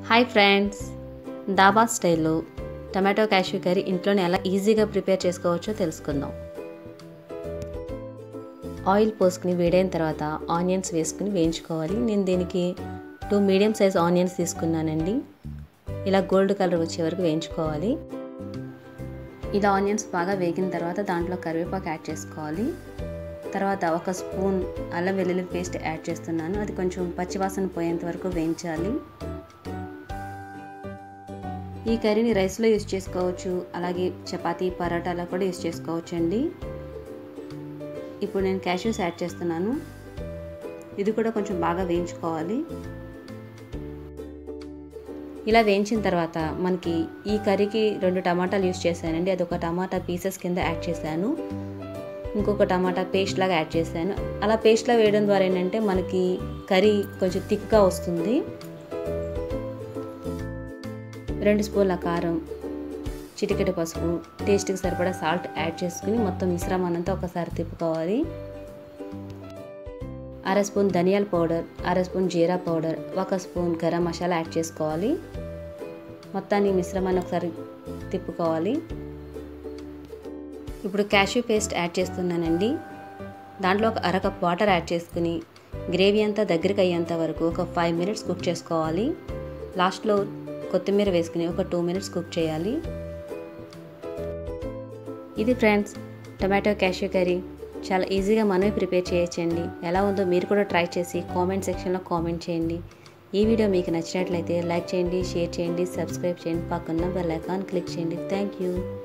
hi friends dhaba స్టైల్లో tomato cashew curry ఇంట్లోనే ఎలా ఈజీగా ప్రిపేర్ చేసుకోవచ్చో తెలుసుకుందాం ఆయిల్ పోసుకుని వేడైన తర్వాత ఆనియన్స్ వేసుకుని వేయించుకోవాలి నేను దీనికి టూ మీడియం సైజ్ ఆనియన్స్ తీసుకున్నానండి ఇలా గోల్డ్ కలర్ వచ్చే వరకు వేయించుకోవాలి ఇలా ఆనియన్స్ బాగా వేగిన తర్వాత దాంట్లో కరివేపాకు యాడ్ చేసుకోవాలి తర్వాత ఒక స్పూన్ అల్లం వెల్లుల్లి పేస్ట్ యాడ్ చేస్తున్నాను అది కొంచెం పచ్చివాసన పోయేంత వరకు వేయించాలి ఈ కర్రీని రైస్లో యూస్ చేసుకోవచ్చు అలాగే చపాతీ పరోటాలో కూడా యూస్ చేసుకోవచ్చు అండి ఇప్పుడు నేను క్యాష్యూస్ యాడ్ చేస్తున్నాను ఇది కూడా కొంచెం బాగా వేయించుకోవాలి ఇలా వేయించిన తర్వాత మనకి ఈ కర్రీకి రెండు టమాటాలు యూస్ చేశానండి అది ఒక టమాటా పీసెస్ కింద యాడ్ చేశాను ఇంకొక టమాటా పేస్ట్ లాగా యాడ్ చేశాను అలా పేస్ట్లా వేయడం ద్వారా ఏంటంటే మనకి కర్రీ కొంచెం థిక్గా వస్తుంది రెండు స్పూన్ల కారం చిటికెట పసుపు టేస్ట్కి సరిపడా సాల్ట్ యాడ్ చేసుకుని మొత్తం మిశ్రమానంతా ఒకసారి తిప్పుకోవాలి అర స్పూన్ ధనియాల పౌడర్ అర స్పూన్ జీరా పౌడర్ ఒక స్పూన్ గరం మసాలా యాడ్ చేసుకోవాలి మొత్తాన్ని మిశ్రమాన్ని ఒకసారి తిప్పుకోవాలి ఇప్పుడు క్యాష్యూ పేస్ట్ యాడ్ చేస్తున్నానండి దాంట్లో ఒక అరకప్ వాటర్ యాడ్ చేసుకుని గ్రేవీ అంతా దగ్గరికి అయ్యేంత వరకు ఒక ఫైవ్ మినిట్స్ కుక్ చేసుకోవాలి లాస్ట్లో కొత్తిమీర వేసుకుని ఒక టూ మినిట్స్ కుక్ చేయాలి ఇది ఫ్రెండ్స్ టమాటో క్యాష్యూ కర్రీ చాలా ఈజీగా మనమే ప్రిపేర్ చేయొచ్చండి ఎలా ఉందో మీరు కూడా ట్రై చేసి కామెంట్ సెక్షన్లో కామెంట్ చేయండి ఈ వీడియో మీకు నచ్చినట్లయితే లైక్ చేయండి షేర్ చేయండి సబ్స్క్రైబ్ చేయండి పక్కన బెల్ ఐకాన్ క్లిక్ చేయండి థ్యాంక్ యూ